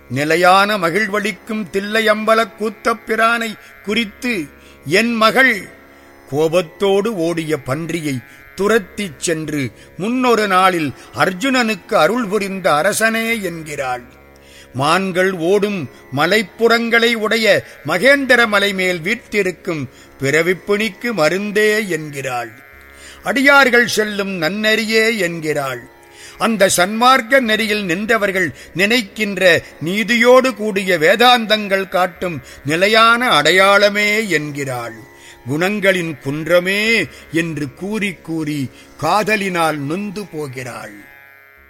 நிலையான மகிழ்வளிக்கும் தில்லையம்பலக் கூத்தப் பிரானை குறித்து என் மகள் கோபத்தோடு ஓடிய பன்றியை துரத்திச் சென்று முன்னொரு நாளில் அர்ஜுனனுக்கு அருள் புரிந்த அரசனே என்கிறாள் மான்கள் ஓடும் மலைப்புறங்களை உடைய மகேந்திர மலை மேல் வீற்றிருக்கும் பிறவிப்பிணிக்கு மருந்தே என்கிறாள் அடியார்கள் செல்லும் நன்னெறியே என்கிறாள் அந்த சன்மார்க்க நெறியில் நின்றவர்கள் நினைக்கின்ற நீதியோடு கூடிய வேதாந்தங்கள் காட்டும் நிலையான அடையாளமே என்கிறாள் குணங்களின் குன்றமே என்று கூறி கூறி காதலினால் நொந்து போகிறாள்